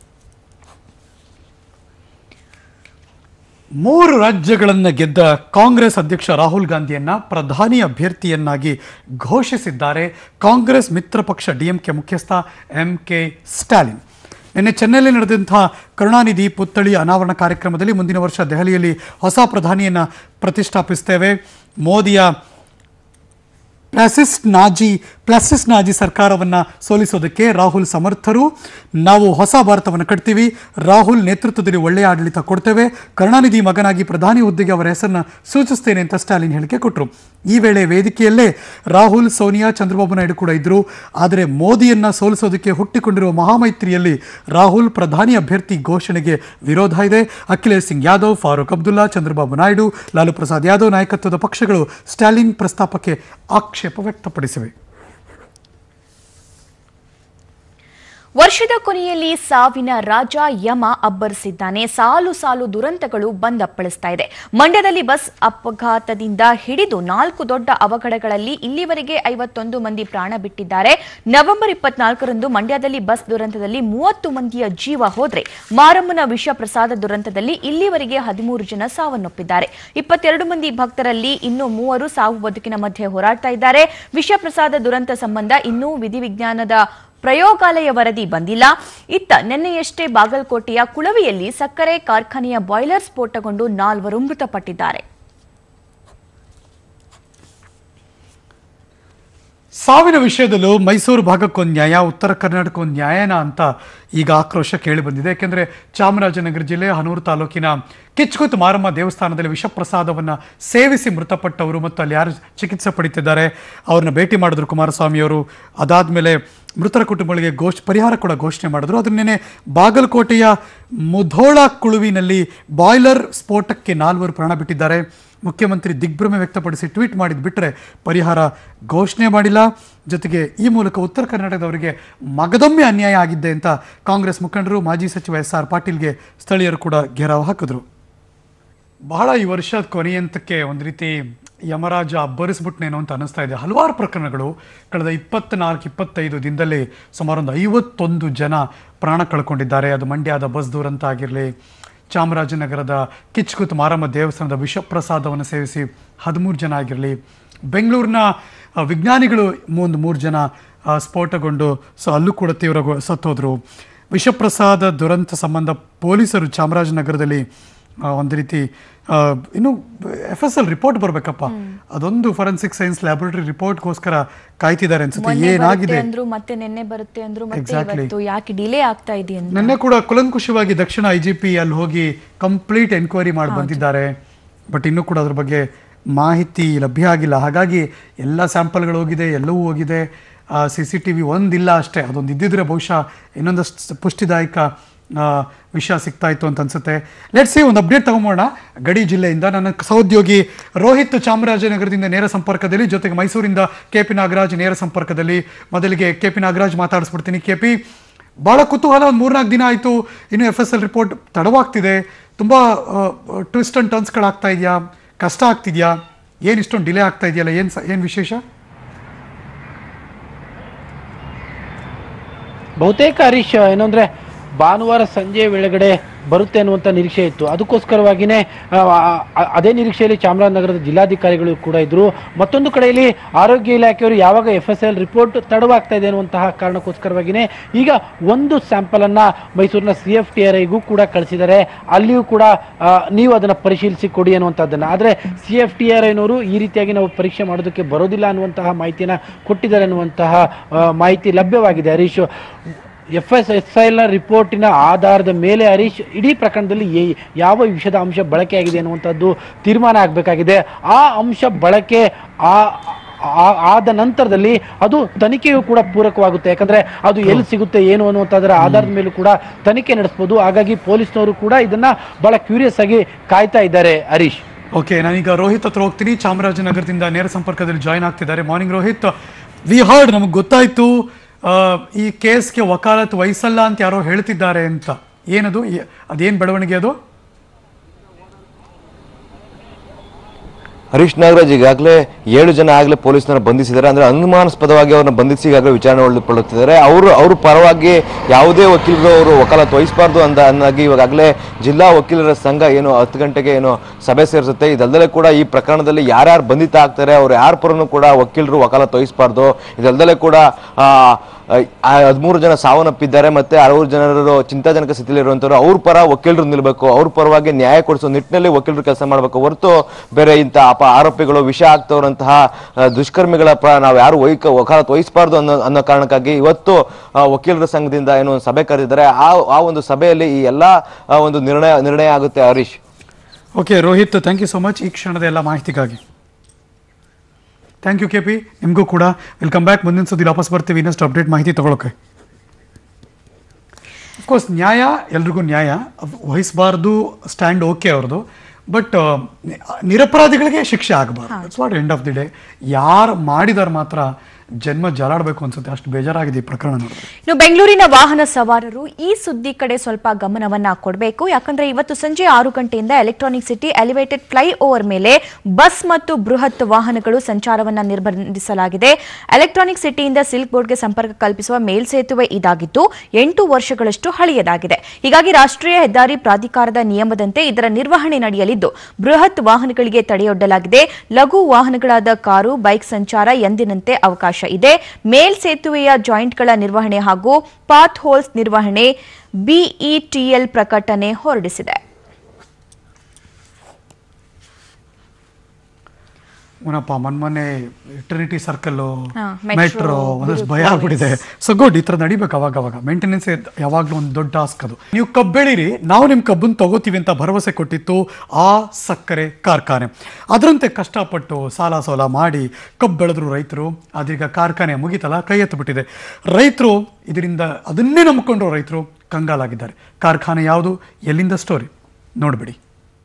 [SPEAKER 1] ಮೂರು ರಾಜ್ಯಗಳನ್ನು ಗೆದ್ದ ಕಾಂಗ್ರೆಸ್ ಅಧ್ಯಕ್ಷ ರಾಹುಲ್ ಗಾಂಧಿಯನ್ನ ಪ್ರಧಾನಿ ಅಭ್ಯರ್ಥಿಯನ್ನಾಗಿ ಘೋಷಿಸಿದ್ದಾರೆ ಕಾಂಗ್ರೆಸ್ ಮಿತ್ರ ಪಕ್ಷ ಡಿಎಂಕೆ ಮುಖ್ಯಸ್ಥ ಎಂ ಕೆ ಸ್ಟಾಲಿನ್ ನಿನ್ನೆ ಚೆನ್ನೈಯಲ್ಲಿ ನಡೆದಂತಹ ಕರುಣಾನಿಧಿ ಪುತ್ಥಳಿ ಅನಾವರಣ ಕಾರ್ಯಕ್ರಮದಲ್ಲಿ ಮುಂದಿನ ವರ್ಷ ದೆಹಲಿಯಲ್ಲಿ ಹೊಸ ಪ್ರಧಾನಿಯನ್ನ ಪ್ರತಿಷ್ಠಾಪಿಸ್ತೇವೆ ಮೋದಿಯ ಪ್ಲಾಸಿಸ್ ನಾಜಿ ಪ್ಲಾಸಿಸ್ ನಾಜಿ ಸರ್ಕಾರವನ್ನು ಸೋಲಿಸೋದಕ್ಕೆ ರಾಹುಲ್ ಸಮರ್ಥರು ನಾವು ಹೊಸ ಭಾರತವನ್ನು ಕಟ್ತೀವಿ ರಾಹುಲ್ ನೇತೃತ್ವದಲ್ಲಿ ಒಳ್ಳೆಯ ಆಡಳಿತ ಕೊಡ್ತೇವೆ ಕರುಣಾನಿಧಿ ಮಗನಾಗಿ ಪ್ರಧಾನಿ ಹುದ್ದೆಗೆ ಅವರ ಹೆಸರನ್ನ ಸೂಚಿಸ್ತೇನೆ ಅಂತ ಸ್ಟಾಲಿನ್ ಹೇಳಿಕೆ ಕೊಟ್ಟರು ಈ ವೇಳೆ ವೇದಿಕೆಯಲ್ಲೇ ರಾಹುಲ್ ಸೋನಿಯಾ ಚಂದ್ರಬಾಬು ನಾಯ್ಡು ಕೂಡ ಇದ್ರು ಆದರೆ ಮೋದಿಯನ್ನ ಸೋಲಿಸೋದಕ್ಕೆ ಹುಟ್ಟಿಕೊಂಡಿರುವ ಮಹಾಮೈತ್ರಿಯಲ್ಲಿ ರಾಹುಲ್ ಪ್ರಧಾನಿ ಅಭ್ಯರ್ಥಿ ಘೋಷಣೆಗೆ ವಿರೋಧ ಇದೆ ಅಖಿಲೇಶ್ ಸಿಂಗ್ ಯಾದವ್ ಫಾರೂಕ್ ಅಬ್ದುಲ್ಲಾ ಚಂದ್ರಬಾಬು ನಾಯ್ಡು ಲಾಲು ಪ್ರಸಾದ್ ಯಾದವ್ ನಾಯಕತ್ವದ ಪಕ್ಷಗಳು ಸ್ಟಾಲಿನ್ ಪ್ರಸ್ತಾಪಕ್ಕೆ ಆಕ್ಷೇಪ ವ್ಯಕ್ತಪಡಿಸಿವೆ
[SPEAKER 3] ವರ್ಷದ ಕೊನೆಯಲ್ಲಿ ಸಾವಿನ ರಾಜ ಯಮ ಅಬ್ಬರಿಸಿದ್ದಾನೆ ಸಾಲು ಸಾಲು ದುರಂತಗಳು ಬಂದಪ್ಪಳಿಸ್ತಾ ಇದೆ ಮಂಡ್ಯದಲ್ಲಿ ಬಸ್ ಅಪಘಾತದಿಂದ ಹಿಡಿದು ನಾಲ್ಕು ದೊಡ್ಡ ಅವಘಡಗಳಲ್ಲಿ ಇಲ್ಲಿವರೆಗೆ ಐವತ್ತೊಂದು ಮಂದಿ ಪ್ರಾಣ ಬಿಟ್ಟಿದ್ದಾರೆ ನವೆಂಬರ್ ಇಪ್ಪತ್ನಾಲ್ಕರಂದು ಮಂಡ್ಯದಲ್ಲಿ ಬಸ್ ದುರಂತದಲ್ಲಿ ಮೂವತ್ತು ಮಂದಿಯ ಜೀವ ಹೋದ್ರೆ ಮಾರಮ್ಮನ ವಿಷ ಪ್ರಸಾದ ದುರಂತದಲ್ಲಿ ಇಲ್ಲಿವರೆಗೆ ಹದಿಮೂರು ಜನ ಸಾವನ್ನಪ್ಪಿದ್ದಾರೆ ಇಪ್ಪತ್ತೆರಡು ಮಂದಿ ಭಕ್ತರಲ್ಲಿ ಇನ್ನೂ ಮೂವರು ಸಾವು ಬದುಕಿನ ಮಧ್ಯೆ ಹೋರಾಡ್ತಾ ಇದ್ದಾರೆ ವಿಷ ಪ್ರಸಾದ ದುರಂತ ಸಂಬಂಧ ಇನ್ನೂ ವಿಧಿವಿಜ್ಞಾನದ ಪ್ರಯೋಗಾಲಯ ವರದಿ ಬಂದಿಲ್ಲ ಇತ್ತ ನಿನ್ನೆಯಷ್ಟೇ ಬಾಗಲಕೋಟೆಯ ಕುಳವಿಯಲ್ಲಿ ಸಕ್ಕರೆ ಕಾರ್ಖಾನೆಯ ಬಾಯ್ಲರ್ ಸ್ಫೋಟಗೊಂಡು ನಾಲ್ವರು ಮೃತಪಟ್ಟಿದ್ದಾರೆ
[SPEAKER 1] ಸಾವಿನ ವಿಷಯದಲ್ಲೂ ಮೈಸೂರು ಭಾಗಕ್ಕೊಂದು ನ್ಯಾಯ ಉತ್ತರ ಕರ್ನಾಟಕ ಒಂದು ನ್ಯಾಯನ ಅಂತ ಈಗ ಆಕ್ರೋಶ ಕೇಳಿ ಬಂದಿದೆ ಯಾಕೆಂದ್ರೆ ಚಾಮರಾಜನಗರ ಜಿಲ್ಲೆ ಹನೂರು ತಾಲೂಕಿನ ಕಿಚ್ಕುತ್ ಮಾರಮ್ಮ ದೇವಸ್ಥಾನದಲ್ಲಿ ವಿಷಪ್ರಸಾದವನ್ನ ಸೇವಿಸಿ ಮೃತಪಟ್ಟವರು ಮತ್ತು ಅಲ್ಲಿ ಯಾರು ಚಿಕಿತ್ಸೆ ಪಡಿತಿದ್ದಾರೆ ಅವ್ರನ್ನ ಭೇಟಿ ಮಾಡಿದ್ರು ಕುಮಾರಸ್ವಾಮಿ ಅವರು ಅದಾದ್ಮೇಲೆ ಮೃತರ ಕುಟುಂಬಗಳಿಗೆ ಘೋಷ್ ಪರಿಹಾರ ಕೂಡ ಘೋಷಣೆ ಮಾಡಿದ್ರು ಅದನ್ನೇನೆ ಬಾಗಲಕೋಟೆಯ ಮುಧೋಳ ಕುಳುವಿನಲ್ಲಿ ಬಾಯ್ಲರ್ ಸ್ಫೋಟಕ್ಕೆ ನಾಲ್ವರು ಪ್ರಾಣ ಬಿಟ್ಟಿದ್ದಾರೆ ಮುಖ್ಯಮಂತ್ರಿ ದಿಗ್ಭ್ರಮೆ ವ್ಯಕ್ತಪಡಿಸಿ ಟ್ವೀಟ್ ಮಾಡಿದ್ ಬಿಟ್ಟರೆ ಪರಿಹಾರ ಘೋಷಣೆ ಮಾಡಿಲ್ಲ ಜೊತೆಗೆ ಈ ಮೂಲಕ ಉತ್ತರ ಕರ್ನಾಟಕದವರಿಗೆ ಮಗದೊಮ್ಮೆ ಅನ್ಯಾಯ ಆಗಿದ್ದೆ ಅಂತ ಕಾಂಗ್ರೆಸ್ ಮುಖಂಡರು ಮಾಜಿ ಸಚಿವ ಎಸ್ ಆರ್ ಪಾಟೀಲ್ಗೆ ಸ್ಥಳೀಯರು ಕೂಡ ಘೇರಾವ್ ಹಾಕಿದ್ರು ಬಹಳ ಈ ವರ್ಷದ ಕೊನೆಯಂತಕ್ಕೆ ಒಂದು ರೀತಿ ಯಮರಾಜ ಅಬ್ಬರಿಸ್ಬಿಟ್ನೇನೋ ಅಂತ ಅನಿಸ್ತಾ ಇದೆ ಹಲವಾರು ಪ್ರಕರಣಗಳು ಕಳೆದ ಇಪ್ಪತ್ನಾಲ್ಕು ಇಪ್ಪತ್ತೈದು ದಿನದಲ್ಲಿ ಸುಮಾರು ಒಂದು ಐವತ್ತೊಂದು ಜನ ಪ್ರಾಣ ಕಳ್ಕೊಂಡಿದ್ದಾರೆ ಅದು ಮಂಡ್ಯದ ಬಸ್ ದುರಂತ ಆಗಿರಲಿ ಚಾಮರಾಜನಗರದ ಕಿಚ್ಕುತ್ ಮಾರಮ್ಮ ದೇವಸ್ಥಾನದ ವಿಷಪ್ರಸಾದವನ್ನು ಸೇವಿಸಿ ಹದಿಮೂರು ಜನ ಆಗಿರಲಿ ಬೆಂಗಳೂರಿನ ಆ, ವಿಜ್ಞಾನಿಗಳು ಒಂದು ಮೂರು ಜನ ಆ, ಸ್ಫೋಟಗೊಂಡು ಸೊ ಅಲ್ಲೂ ಕೂಡ ತೀವ್ರ ಸತ್ತೋದ್ರು ವಿಷಪ್ರಸಾದ ದುರಂತ ಸಂಬಂಧ ಪೊಲೀಸರು ಚಾಮರಾಜನಗರದಲ್ಲಿ ಆ, ಒಂದು ರೀತಿ ಆ, ಇನ್ನು ಎಫ್ ಎಸ್ ಎಲ್ ರಿಪೋರ್ಟ್ ಬರಬೇಕಪ್ಪ ಅದೊಂದು ಫೊರೆನ್ಸಿಕ್ ಸೈನ್ಸ್ ಲ್ಯಾಬೊರೇಟರಿ ರಿಪೋರ್ಟ್ಗೋಸ್ಕರ ಕಾಯ್ತಿದ್ದಾರೆ ಅನ್ಸುತ್ತೆ
[SPEAKER 3] ಮೊನ್ನೆ
[SPEAKER 1] ಏನಾಗಿದೆ
[SPEAKER 3] ಬರುತ್ತೆ ಅಂದ್ರು ಮತ್ತೆ ನಿನ್ನೆ ಬರುತ್ತೆ ಅಂದ್ರು ಮತ್ತೆ
[SPEAKER 1] Exactly.
[SPEAKER 3] ಇವತ್ತು ಯಾಕೆ ಡಿಲೇ ಆಗ್ತಾ ಇದೆ ಅಂತ
[SPEAKER 1] ನಿನ್ನೆ ಕೂಡ ಕುಲಂಕುಷವಾಗಿ ದಕ್ಷಿಣ ಐ ಜಿ ಪಿ ಅಲ್ಲಿ ಹೋಗಿ ಕಂಪ್ಲೀಟ್ ಎನ್ಕ್ವೈರಿ ಮಾಡಿ ಬಂದಿದ್ದಾರೆ ಬಟ್ ಇನ್ನೂ ಕೂಡ ಅದ್ರ ಬಗ್ಗೆ ಮಾಹಿತಿ ಲಭ್ಯ ಆಗಿಲ್ಲ ಹಾಗಾಗಿ ಎಲ್ಲ ಸ್ಯಾಂಪಲ್ಗಳು ಹೋಗಿದೆ ಎಲ್ಲವೂ ಹೋಗಿದೆ ಸಿ ಸಿ ಟಿ ವಿ ಒಂದಿಲ್ಲ ಅಷ್ಟೇ ಅದೊಂದು ಇದ್ದಿದ್ರೆ ಬಹುಶಃ ಇನ್ನೊಂದಷ್ಟು ಪುಷ್ಟಿದಾಯಕ ಆ, ವಿಷಯ ಸಿಗ್ತಾ ಇತ್ತು ಅಂತ ಅನ್ಸುತ್ತೆ ಲೆಟ್ಸ್ ಸಿ ಒಂದು ಅಪ್ಡೇಟ್ ತಗೊಂಬೋಣ ಗಡಿ ಜಿಲ್ಲೆಯಿಂದ ನನ್ನ ಸಹೋದ್ಯೋಗಿ ರೋಹಿತ್ ಚಾಮರಾಜನಗರದಿಂದ ನೇರ ಸಂಪರ್ಕದಲ್ಲಿ ಜೊತೆಗೆ ಮೈಸೂರಿಂದ ಕೆ ಪಿ ನಾಗರಾಜ್ ನೇರ ಸಂಪರ್ಕದಲ್ಲಿ ಮೊದಲಿಗೆ ಕೆ ಪಿ ನಾಗರಾಜ್ ಮಾತಾಡಿಸ್ಬಿಡ್ತೀನಿ ಕೆ ಪಿ ಭಾಳ ಕುತೂಹಲ ಒಂದು ಮೂರ್ನಾಲ್ಕು ದಿನ ಆಯಿತು ಇನ್ನು ಎಫ್ ಎಸ್ ಎಲ್ ರಿಪೋರ್ಟ್ ತಡವಾಗ್ತಿದೆ ತುಂಬ ಟ್ವಿಸ್ಟ್ ಅಂಡ್ ಟರ್ನ್ಸ್ಗಳಾಗ್ತಾ ಇದೆಯಾ ಕಷ್ಟ ಆಗ್ತಿದೆಯಾ ಏನು ಇಷ್ಟೊಂದು ಡಿಲೇ ಆಗ್ತಾ ಇದೆಯಲ್ಲ ಏನು ಏನು ವಿಶೇಷ
[SPEAKER 4] ಬಹುತೇಕ ಹರೀಶ್ ಏನಂದ್ರೆ ಭಾನುವಾರ ಸಂಜೆ ವೇಳೆಗಡೆ ಬರುತ್ತೆ ಅನ್ನುವಂಥ ನಿರೀಕ್ಷೆ ಇತ್ತು ಅದಕ್ಕೋಸ್ಕರವಾಗಿಯೇ ಆ, ಆ, ಅದೇ ನಿರೀಕ್ಷೆಯಲ್ಲಿ ಚಾಮರಾಜನಗರದ ಜಿಲ್ಲಾಧಿಕಾರಿಗಳು ಕೂಡ ಇದ್ರು ಮತ್ತೊಂದು ಕಡೆಯಲ್ಲಿ ಆರೋಗ್ಯ ಇಲಾಖೆಯವರು ಯಾವಾಗ ಎಫ್ ಎಸ್ ಎಲ್ ರಿಪೋರ್ಟ್ ತಡವಾಗ್ತಾ ಇದೆ ಅನ್ನುವಂತಹ ಕಾರಣಕ್ಕೋಸ್ಕರವಾಗಿಯೇ ಈಗ ಒಂದು ಸ್ಯಾಂಪಲ್ ಅನ್ನ ಮೈಸೂರಿನ ಸಿ ಎಫ್ ಟಿ ಆರ್ ಐಗೂ ಕೂಡ ಕಳಿಸಿದ್ದಾರೆ ಅಲ್ಲಿಯೂ ಕೂಡ ಆ, ನೀವು ಅದನ್ನ ಪರಿಶೀಲಿಸಿ ಕೊಡಿ ಅನ್ನುವಂಥದ್ದನ್ನ ಆದರೆ ಸಿ ಎಫ್ ಟಿ ಆರ್ ಐನವರು ಈ ರೀತಿಯಾಗಿ ನಾವು ಪರೀಕ್ಷೆ ಮಾಡೋದಕ್ಕೆ ಬರೋದಿಲ್ಲ ಅನ್ನುವಂತಹ ಮಾಹಿತಿಯನ್ನ ಕೊಟ್ಟಿದ್ದಾರೆ ಅನ್ನುವಂತಹ ಆ, ಮಾಹಿತಿ ಲಭ್ಯವಾಗಿದೆ ಹರೀಶ್ ಎಫ್ ಎಸ್ ಎಸ್ ಐಲ್ನ ರಿಪೋರ್ಟಿನ ಆಧಾರದ ಮೇಲೆ ಹರೀಶ್ ಇಡೀ ಪ್ರಕರಣದಲ್ಲಿ ಏ- ಯಾವ ವಿಷದ ಅಂಶ ಬಳಕೆ ಆಗಿದೆ ಅನ್ನುವಂಥದ್ದು ತೀರ್ಮಾನ ಆಗಬೇಕಾಗಿದೆ ಆ ಅಂಶ ಬಳಕೆ ಆ ಆ- ಆದ ನಂತರದಲ್ಲಿ ಅದು ತನಿಖೆಯೂ ಕೂಡ ಪೂರಕವಾಗುತ್ತೆ ಯಾಕಂದ್ರೆ ಅದು ಎಲ್ಲಿ ಸಿಗುತ್ತೆ ಏನು ಅನ್ನುವಂಥದ್ರ ಆಧಾರದ ಮೇಲೂ ಕೂಡ ತನಿಖೆ ನಡೆಸ್ಬೋದು ಹಾಗಾಗಿ ಪೊಲೀಸ್ನವರು ಕೂಡ ಇದನ್ನ ಬಹಳ ಕ್ಯೂರಿಯಸ್ ಆಗಿ ಕಾಯ್ತಾ ಇದ್ದಾರೆ ಹರೀಶ್
[SPEAKER 1] ಓಕೆ ನಾನೀಗ ರೋಹಿತ್ ಹತ್ರ ಹೋಗ್ತೀನಿ ಚಾಮರಾಜನಗರದಿಂದ ನೇರ ಸಂಪರ್ಕದಲ್ಲಿ ಜಾಯ್ನ್ ಆಗ್ತಿದ್ದಾರೆ ಮಾರ್ನಿಂಗ್ ರೋಹಿತ್ ವಿ ಹರ್ಡ್ ನಮಗೆ ಗೊತ್ತಾಯ್ತು ಆ, ಈ ಕೇಸ್ಗೆ ವಕಾಲತ್ ವಹಿಸಲ್ಲ ಅಂತ ಯಾರೋ ಹೇಳ್ತಿದ್ದಾರೆ ಅಂತ ಏನದು ಏ- ಅದೇನ್ ಬೆಳವಣಿಗೆ ಅದು
[SPEAKER 5] ಹರೀಶ್ ನಾಗರಾಜ್ ಈಗಾಗಲೇ ಏಳು ಜನ ಆಗಲೇ ಪೊಲೀಸ್ನರ ಬಂಧಿಸಿದ್ದಾರೆ ಅಂದ್ರೆ ಅನುಮಾನಾಸ್ಪದವಾಗಿ ಅವ್ರನ್ನ ಬಂಧಿಸಿ ಈಗಾಗಲೇ ವಿಚಾರಣೆ ಒಳಪಡುತ್ತಿದ್ದಾರೆ ಅವರು ಅವ್ರ ಪರವಾಗಿ ಯಾವುದೇ ವಕೀಲರು ಅವರು ವಕಾಲತ್ ವಹಿಸಬಾರ್ದು ಅಂದ ಅಂದಾಗಿ ಇವಾಗಲೇ ಜಿಲ್ಲಾ ವಕೀಲರ ಸಂಘ ಏನು ಹತ್ತು ಗಂಟೆಗೆ ಏನು ಸಭೆ ಸೇರಿಸುತ್ತೆ ಇದಲ್ಲದೆ ಕೂಡ ಈ ಪ್ರಕರಣದಲ್ಲಿ ಯಾರ್ಯಾರು ಬಂಧಿತ ಆಗ್ತಾರೆ ಅವ್ರು ಯಾರ ಪರನು ಕೂಡ ವಕೀಲರು ವಕಾಲತ್ ವಹಿಸಬಾರ್ದು ಇದಲ್ಲದೆ ಕೂಡ ಆ, ಆ ಹದಿಮೂರು ಜನ ಸಾವನ್ನಪ್ಪಿದ್ದಾರೆ ಮತ್ತೆ ಅರವತ್ತು ಜನರು ಚಿಂತಾಜನಕ ಸ್ಥಿತಿಯಲ್ಲಿರುವಂತವ್ರು ಅವ್ರ ಪರ ವಕೀಲರು ನಿಲ್ಬೇಕು ಅವ್ರ ಪರವಾಗಿ ನ್ಯಾಯ ಕೊಡಿಸೋ ನಿಟ್ಟಿನಲ್ಲಿ ವಕೀಲರು ಕೆಲಸ ಮಾಡಬೇಕು ಹೊರತು ಬೇರೆ ಇಂಥ ಅಪ ಆರೋಪಿಗಳು ವಿಷ ಆಗ್ತವ್ರಂತಹ ಆ, ದುಷ್ಕರ್ಮಿಗಳ ಪರ ನಾವು ಯಾರು ವೈಕ ವಕಾಲತ್ ವಹಿಸಬಾರ್ದು ಅನ್ನೋ ಅನ್ನೋ ಕಾರಣಕ್ಕಾಗಿ ಇವತ್ತು ಆ, ವಕೀಲರ ಸಂಘದಿಂದ ಏನು ಒಂದು ಸಭೆ ಕರೆದಿದ್ದಾರೆ ಆ ಆ ಒಂದು ಸಭೆಯಲ್ಲಿ ಈ ಎಲ್ಲಾ ಆ, ಒಂದು ನಿರ್ಣಯ ನಿರ್ಣಯ ಆಗುತ್ತೆ Harish
[SPEAKER 1] okay Rohit thank you so much ಈ ಕ್ಷಣದ ಎಲ್ಲ ಮಾಹಿತಿಗಾಗಿ ಥ್ಯಾಂಕ್ ಯು ಕೆ ಪಿ ನಿಮಗೂ ಕೂಡ ವೆಲ್ಕಮ್ ಬ್ಯಾಕ್ ಮುಂದಿನ ಸುದ್ದಿ ವಾಪಸ್ ಬರ್ತೀವಿ ಇನ್ನಷ್ಟು ಅಪ್ಡೇಟ್ ಮಾಹಿತಿ ತಗೊಳಕ್ಕೆ ಅಫ್ಕೋರ್ಸ್ ನ್ಯಾಯ ಎಲ್ರಿಗೂ ನ್ಯಾಯ ಅವ್- ವಹಿಸಬಾರ್ದು ಸ್ಟ್ಯಾಂಡ್ ಓಕೆ ಅವ್ರದ್ದು ಬಟ್ ನಿರಪರಾಧಿಗಳಿಗೆ ಶಿಕ್ಷೆ ಆಗಬಾರ್ದು it's what end of the day ಯಾರು ಮಾಡಿದಾರೆ ಮಾತ್ರ ಜನ್ಮ ಜಲಾಡಬೇಕು ಅನ್ಸುತ್ತೆ ಅಷ್ಟು ಬೇಜಾರಾಗಿದೆ ಈ ಪ್ರಕರಣ ನೋಡಿದ್ರೆ
[SPEAKER 3] ಇನ್ನು ಬೆಂಗಳೂರಿನ ವಾಹನ ಸವಾರರು ಈ ಸುದ್ದಿ ಕಡೆ ಸ್ವಲ್ಪ ಗಮನವನ್ನ ಕೊಡಬೇಕು ಯಾಕಂದ್ರೆ ಇವತ್ತು ಸಂಜೆ ಆರು ಗಂಟೆಯಿಂದ Electronic City elevated flyover ಮೇಲೆ ಬಸ್ ಮತ್ತು ಬೃಹತ್ ವಾಹನಗಳು ಸಂಚಾರವನ್ನ ನಿರ್ಬಂಧಿಸಲಾಗಿದೆ ಎಲೆಕ್ಟ್ರಾನಿಕ್ ಸಿಟಿಯಿಂದ ಸಿಲ್ಕ್ ಬೋರ್ಡ್ಗೆ ಸಂಪರ್ಕ ಕಲ್ಪಿಸುವ ಮೇಲ್ಸೇತುವೆ ಇದಾಗಿದ್ದು ಎಂಟು ವರ್ಷಗಳಷ್ಟು ಹಳೆಯದಾಗಿದೆ ಹೀಗಾಗಿ ರಾಷ್ಟ್ರೀಯ ಹೆದ್ದಾರಿ ಪ್ರಾಧಿಕಾರದ ನಿಯಮದಂತೆ ಇದರ ನಿರ್ವಹಣೆ ನಡೆಯಲಿದ್ದು ಬೃಹತ್ ವಾಹನಗಳಿಗೆ ತಡೆಯೊಡ್ಡಲಾಗಿದೆ ಲಘು ವಾಹನಗಳಾದ ಕಾರು ಬೈಕ್ ಸಂಚಾರ ಎಂದಿನಂತೆ ಅವಕಾಶ ಇದೆ ಮೇಲ್ಸೇತುವೆಯ ಜಾಯಿಂಟ್ಗಳ ನಿರ್ವಹಣೆ ಹಾಗೂ ಪಾತ್ ಹೋಲ್ಸ್ ನಿರ್ವಹಣೆ ಬಿಇಟಿಎಲ್ ಪ್ರಕಟಣೆ ಹೊರಡಿಸಿದೆ
[SPEAKER 1] ಏನಪ್ಪ ಮೊನ್ನೆ ಇಟರ್ನಿಟಿ ಸರ್ಕಲ್ಲು
[SPEAKER 3] ಹಾ, metro,
[SPEAKER 1] ಮೆಟ್ರೋ ಒಂದಷ್ಟು ಭಯ ಆಗ್ಬಿಟ್ಟಿದೆ ಸೊ ಗುಡ್ ಈ ಥರ ನಡಿಬೇಕು ಅವಾಗ ಅವಾಗ ಮೇಂಟೆನೆನ್ಸ್ ಯಾವಾಗಲೂ ಒಂದು ದೊಡ್ಡ ಟಾಸ್ಕ್ ಅದು ನೀವು ಕಬ್ಬು ಬೆಳೀರಿ ನಾವು ನಿಮ್ಮ ಕಬ್ಬನ್ನು ತಗೋತೀವಿ ಅಂತ ಭರವಸೆ ಕೊಟ್ಟಿತ್ತು ಆ ಸಕ್ಕರೆ ಕಾರ್ಖಾನೆ ಅದರಂತೆ ಕಷ್ಟಪಟ್ಟು ಸಾಲ ಸೋಲ ಮಾಡಿ ಕಬ್ಬು ಬೆಳೆದ್ರು ರೈತರು ಅದೀಗ ಕಾರ್ಖಾನೆ ಮುಗಿತಲ್ಲ ಕೈ ಎತ್ತಿಬಿಟ್ಟಿದೆ ರೈತರು ಇದರಿಂದ ಅದನ್ನೇ ನಂಬಿಕೊಂಡು ರೈತರು ಕಂಗಾಲಾಗಿದ್ದಾರೆ ಕಾರ್ಖಾನೆ ಯಾವುದು ಎಲ್ಲಿಂದ ಸ್ಟೋರಿ ನೋಡ್ಬಿಡಿ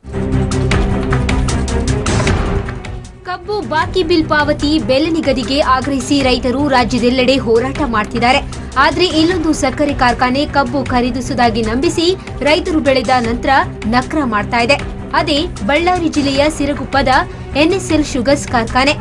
[SPEAKER 6] ಕಬ್ಬು ಬಾಕಿ ಬಿಲ್ ಪಾವತಿ ಬೆಲೆ ನಿಗದಿಗೆ ಆಗ್ರಹಿಸಿ ರೈತರು ರಾಜ್ಯದೆಲ್ಲೆಡೆ ಹೋರಾಟ ಮಾಡ್ತಿದ್ದಾರೆ ಆದ್ರೆ ಇಲ್ಲೊಂದು ಸಕ್ಕರೆ ಕಾರ್ಖಾನೆ ಕಬ್ಬು ಖರೀದಿಸುವುದಾಗಿ ನಂಬಿಸಿ ರೈತರು ಬೆಳೆದ ನಂತರ ನಕ್ರ ಮಾಡ್ತಾ ಇದೆ ಅದೇ ಬಳ್ಳಾರಿ ಜಿಲ್ಲೆಯ ಸಿರಗುಪ್ಪದ ಎನ್ಎಸ್ಎಲ್ ಶುಗರ್ಸ್ ಕಾರ್ಖಾನೆ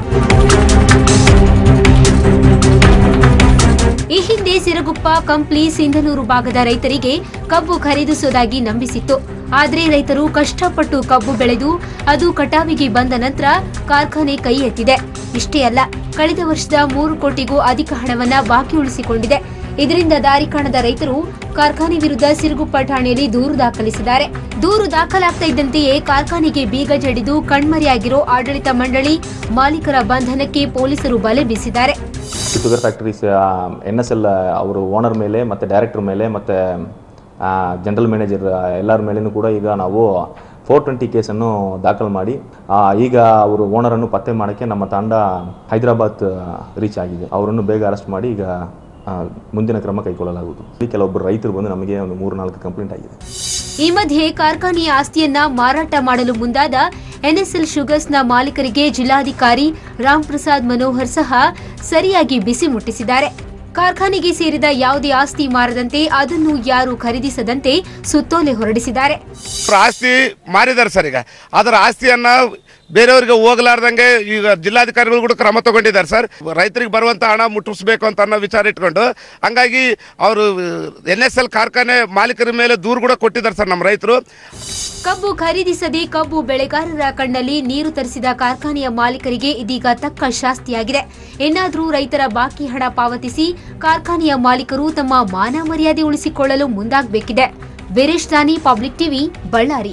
[SPEAKER 6] ಈ ಹಿಂದೆ ಸಿರಗುಪ್ಪ ಕಂಪ್ಲಿ ಸಿಂಧನೂರು ಭಾಗದ ರೈತರಿಗೆ ಕಬ್ಬು ಖರೀದಿಸುವುದಾಗಿ ನಂಬಿಸಿತ್ತು ಆದ್ರೆ ರೈತರು ಕಷ್ಟಪಟ್ಟು ಕಬ್ಬು ಬೆಳೆದು ಅದು ಕಟಾವಿಗೆ ಬಂದ ನಂತರ ಕಾರ್ಖಾನೆ ಕೈ ಎತ್ತಿದೆ ಇಷ್ಟೇ ಅಲ್ಲ ಕಳೆದ ವರ್ಷದ ಮೂರು ಕೋಟಿಗೂ ಅಧಿಕ ಹಣವನ್ನ ಬಾಕಿ ಉಳಿಸಿಕೊಂಡಿದೆ ಇದರಿಂದ ದಾರಿ ಕಾಣದ ರೈತರು ಕಾರ್ಖಾನೆ ವಿರುದ್ಧ ಸಿರುಗುಪ್ಪ ಠಾಣೆಯಲ್ಲಿ ದೂರು ದಾಖಲಿಸಿದ್ದಾರೆ ದೂರು ದಾಖಲಾಗ್ತಾ ಇದ್ದಂತೆಯೇ ಕಾರ್ಖಾನೆಗೆ ಬೀಗ ಜಡಿದು ಕಣ್ಮರೆಯಾಗಿರೋ ಆಡಳಿತ ಮಂಡಳಿ ಮಾಲೀಕರ ಬಂಧನಕ್ಕೆ ಪೊಲೀಸರು ಬಲೆ ಬೀಸಿದ್ದಾರೆ
[SPEAKER 7] sugar factories N S L ಅವರು ಓನರ್ ಮೇಲೆ ಮತ್ತು ಡೈರೆಕ್ಟರ್ ಮೇಲೆ ಮತ್ತು ಜನರಲ್ ಮ್ಯಾನೇಜರ್ ಎಲ್ಲರ ಮೇಲೇನೂ ಕೂಡ ಈಗ ನಾವು ಫೋರ್ ಟ್ವೆಂಟಿ ಕೇಸನ್ನು ದಾಖಲು ಮಾಡಿ ಆ, ಈಗ ಅವರು ಓನರನ್ನು ಪತ್ತೆ ಮಾಡೋಕ್ಕೆ ನಮ್ಮ ತಂಡ ಹೈದರಾಬಾದ್ ರೀಚ್ ಆಗಿದೆ ಅವರನ್ನು ಬೇಗ ಅರೆಸ್ಟ್ ಮಾಡಿ ಈಗ ಆ, ಮುಂದಿನ ಕ್ರಮ ಕೈಗೊಳ್ಳಲಾಗುವುದು ಇಲ್ಲಿ ಕೆಲವೊಬ್ಬರು ರೈತರು ಬಂದು ನಮಗೆ ಒಂದು ಮೂರು ನಾಲ್ಕು ಕಂಪ್ಲೇಂಟ್ ಆಗಿದೆ
[SPEAKER 6] ಈ ಮಧ್ಯೆ ಕಾರ್ಖಾನೆಯ ಆಸ್ತಿಯನ್ನ ಮಾರಾಟ ಮಾಡಲು ಮುಂದಾದ ಎನ್ಎಸ್ಎಲ್ ಶುಗರ್ಸ್ನ ಮಾಲೀಕರಿಗೆ ಜಿಲ್ಲಾಧಿಕಾರಿ ರಾಮ್ ಪ್ರಸಾದ್ ಮನೋಹರ್ ಸಹ ಸರಿಯಾಗಿ ಬಿಸಿ ಮುಟ್ಟಿಸಿದ್ದಾರೆ ಕಾರ್ಖಾನೆಗೆ ಸೇರಿದ ಯಾವುದೇ ಆಸ್ತಿ ಮಾರದಂತೆ ಅದನ್ನು ಯಾರು ಖರೀದಿಸದಂತೆ ಸುತ್ತೋಲೆ ಹೊರಡಿಸಿದ್ದಾರೆ
[SPEAKER 8] ಅವ್ರ ಆಸ್ತಿ ಮಾರಿದ್ದಾರೆ ಸರ್ ಈಗ ಅದರ ಆಸ್ತಿಯನ್ನ ಬೇರೆಯವರಿಗೆ ಹೋಗಲಾರ್ದಂಗೆ ಈಗ ಜಿಲ್ಲಾಧಿಕಾರಿಗಳು ಕೂಡ ಕ್ರಮ ತಗೊಂಡಿದ್ದಾರೆ ಸರ್ ರೈತರಿಗೆ ಬರುವಂತ ಹಣ ಮುಟ್ಟಿಸ್ಬೇಕು ಅಂತ ಅನ್ನೋ ವಿಚಾರ ಇಟ್ಕೊಂಡು ಹಂಗಾಗಿ ಅವರು ಎನ್ ಎಸ್ ಎಲ್ ಕಾರ್ಖಾನೆ ಮಾಲೀಕರ ಮೇಲೆ ದೂರು ಕೂಡ ಕೊಟ್ಟಿದ್ದಾರೆ ಸರ್ ನಮ್ಮ ರೈತರು
[SPEAKER 6] ಕಬ್ಬು ಖರೀದಿಸದೆ ಕಬ್ಬು ಬೆಳೆಗಾರರ ಕಣ್ಣಲ್ಲಿ ನೀರು ತರಿಸಿದ ಕಾರ್ಖಾನೆಯ ಮಾಲೀಕರಿಗೆ ಇದೀಗ ತಕ್ಕ ಶಾಸ್ತಿಯಾಗಿದೆ ಇನ್ನಾದರೂ ರೈತರ ಬಾಕಿ ಹಣ ಪಾವತಿಸಿ ಕಾರ್ಖಾನೆಯ ಮಾಲೀಕರು ತಮ್ಮ ಮಾನ ಮರ್ಯಾದೆ ಉಳಿಸಿಕೊಳ್ಳಲು ಮುಂದಾಗಬೇಕಿದೆ ವೀರೇಶ್ ದಾನಿ ಪಬ್ಲಿಕ್ ಟಿವಿ ಬಳ್ಳಾರಿ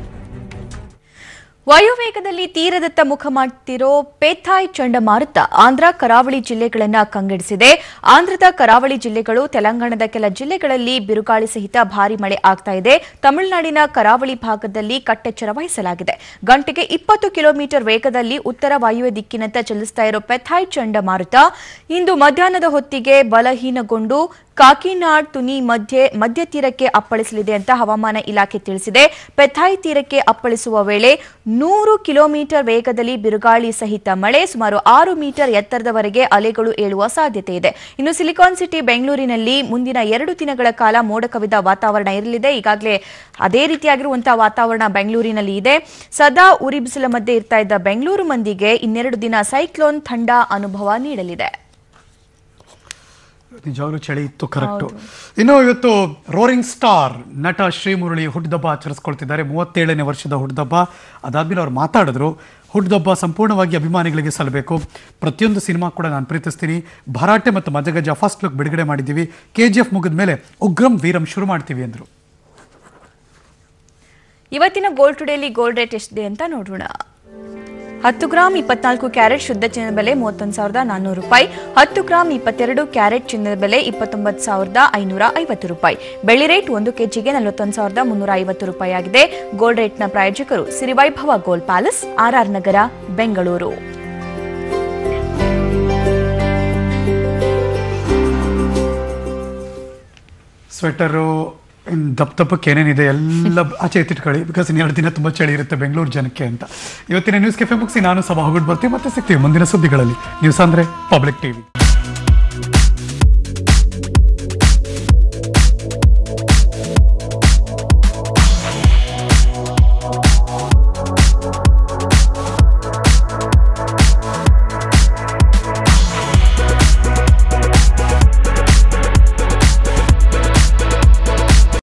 [SPEAKER 3] ವಾಯುವೇಗದಲ್ಲಿ ತೀರದತ್ತ ಮುಖ ಮಾಡ್ತಿರೋ ಪೇಥಾಯ್ ಚಂಡಮಾರುತ ಆಂಧ್ರ ಕರಾವಳಿ ಜಿಲ್ಲೆಗಳನ್ನ ಕಂಗೆಡಿಸಿದೆ ಆಂಧ್ರದ ಕರಾವಳಿ ಜಿಲ್ಲೆಗಳು ತೆಲಂಗಾಣದ ಕೆಲ ಜಿಲ್ಲೆಗಳಲ್ಲಿ ಬಿರುಗಾಳಿ ಸಹಿತ ಭಾರಿ ಮಳೆ ಆಗ್ತಾ ಇದೆ ತಮಿಳುನಾಡಿನ ಕರಾವಳಿ ಭಾಗದಲ್ಲಿ ಕಟ್ಟೆಚ್ಚರ ವಹಿಸಲಾಗಿದೆ ಗಂಟೆಗೆ ಇಪ್ಪತ್ತು ಕಿಲೋಮೀಟರ್ ವೇಗದಲ್ಲಿ ಉತ್ತರ ವಾಯುವ್ಯ ದಿಕ್ಕಿನತ್ತ ಚಲಿಸ್ತಾ ಇರೋ ಪೆಥಾಯ್ ಚಂಡಮಾರುತ ಇಂದು ಮಧ್ಯಾಹ್ನದ ಹೊತ್ತಿಗೆ ಬಲಹೀನಗೊಂಡು ಕಾಕಿನಾಡ್ ತುನಿ ಮಧ್ಯೆ ಮಧ್ಯ ತೀರಕ್ಕೆ ಅಪ್ಪಳಿಸಲಿದೆ ಅಂತ ಹವಾಮಾನ ಇಲಾಖೆ ತಿಳಿಸಿದೆ ಪೆಥಾಯ್ ತೀರಕ್ಕೆ ಅಪ್ಪಳಿಸುವ ವೇಳೆ ನೂರು ಕಿಲೋಮೀಟರ್ ವೇಗದಲ್ಲಿ ಬಿರುಗಾಳಿ ಸಹಿತ ಮಳೆ ಸುಮಾರು ಆರು ಮೀಟರ್ ಎತ್ತರದವರೆಗೆ ಅಲೆಗಳು ಏಳುವ ಸಾಧ್ಯತೆ ಇದೆ ಇನ್ನು ಸಿಲಿಕಾನ್ ಸಿಟಿ ಬೆಂಗಳೂರಿನಲ್ಲಿ ಮುಂದಿನ ಎರಡು ದಿನಗಳ ಕಾಲ ಮೋಡ ಕವಿದ ವಾತಾವರಣ ಇರಲಿದೆ ಈಗಾಗಲೇ ಅದೇ ರೀತಿಯಾಗಿರುವಂತಹ ವಾತಾವರಣ ಬೆಂಗಳೂರಿನಲ್ಲಿ ಇದೆ ಸದಾ ಉರಿ ಬಿಸಿಲ ಮಧ್ಯೆ ಇರ್ತಾ ಇದ್ದ ಬೆಂಗಳೂರು ಮಂದಿಗೆ ಇನ್ನೆರಡು ದಿನ ಸೈಕ್ಲೋನ್ ಥಂಡ ಅನುಭವ ನೀಡಲಿದೆ
[SPEAKER 1] ನಿಜವಾಗ್ಲೂ ಚಳಿ ಇತ್ತು ಕರೆಕ್ಟು ಇನ್ನು ಇವತ್ತು ರೋರಿಂಗ್ ಸ್ಟಾರ್ ನಟ ಶ್ರೀಮುರಳಿ ಹುಟ್ಟುದಬ್ಬ ಆಚರಿಸ್ಕೊಳ್ತಿದ್ದಾರೆ ಮೂವತ್ತೇಳನೇ ವರ್ಷದ ಹುಟ್ಟುದಬ್ಬ ಅದಾದ್ಮೇಲೆ ಅವ್ರು ಮಾತಾಡಿದ್ರು ಹುಟ್ಟುದಬ್ಬ ಸಂಪೂರ್ಣವಾಗಿ ಅಭಿಮಾನಿಗಳಿಗೆ ಸಲ್ಲಬೇಕು ಪ್ರತಿಯೊಂದು ಸಿನಿಮಾ ಕೂಡ ನಾನು ಪ್ರೀತಿಸ್ತೀನಿ ಭರಾಟೆ ಮತ್ತು ಮಜಗಜ ಫಸ್ಟ್ ಲುಕ್ ಬಿಡುಗಡೆ ಮಾಡಿದ್ದೀವಿ ಕೆ ಜಿ ಎಫ್ ಮುಗಿದ ಮೇಲೆ ಉಗ್ರಂ ವೀರಂ ಶುರು ಮಾಡ್ತೀವಿ ಅಂದರು
[SPEAKER 3] ಇವತ್ತಿನ ಗೋಲ್ಡ್ ಟುಡೇಲಿ ಗೋಲ್ಡ್ ರೇಟ್ ಎಷ್ಟಿದೆ ಅಂತ ನೋಡೋಣ ಹತ್ತು ಗ್ರಾಮ್ ಇಪ್ಪತ್ನಾಲ್ಕು ಕ್ಯಾರೆಟ್ ಶುದ್ಧ ಚಿನ್ನದ ಬೆಲೆ ಮೂವತ್ತೊಂದು ಸಾವಿರದ ನಾನ್ನೂರು ರೂಪಾಯಿ ಹತ್ತು ಗ್ರಾಮ್ ಇಪ್ಪತ್ತೆರಡು ಕ್ಯಾರೆಟ್ ಚಿನ್ನದ ಬೆಲೆ ಇಪ್ಪತ್ತೊಂಬತ್ತು ಸಾವಿರದ ಐನೂರ ಐವತ್ತು ರೂಪಾಯಿ ಬೆಳ್ಳಿ ರೇಟ್ ಒಂದು ಕೆಜಿಗೆ ನಲವತ್ತೊಂದು ಸಾವಿರದ ಮುನ್ನೂರ ಐವತ್ತು ರೂಪಾಯಿ ಆಗಿದೆ ಗೋಲ್ಡ್ ರೇಟ್ನ ಪ್ರಾಯೋಜಕರು Sirivaibhava Gold Palace RR Nagar Bengaluru
[SPEAKER 1] sweater ಇನ್ನು ದಪ್ಪ ದಪ್ಪಕ್ಕೆ ಏನೇನಿದೆ ಎಲ್ಲ ಆಚೆ ಎತ್ತಿಟ್ಕೊಳ್ಳಿ ಬಿಕಾಸ್ ಇನ್ನೆರಡು ದಿನ ತುಂಬ ಚಳಿ ಇರುತ್ತೆ ಬೆಂಗಳೂರು ಜನಕ್ಕೆ ಅಂತ ಇವತ್ತಿನ ನ್ಯೂಸ್ ಕೆಫೆ ಮುಗಿಸಿ ನಾನು ಸಭಾ ಹೋಗ್ಬಿಟ್ಟು ಬರ್ತೀವಿ ಮತ್ತೆ ಸಿಗ್ತೀವಿ ಮುಂದಿನ ಸುದ್ದಿಗಳಲ್ಲಿ ನ್ಯೂಸ್ ಅಂದರೆ ಪಬ್ಲಿಕ್ ಟಿವಿ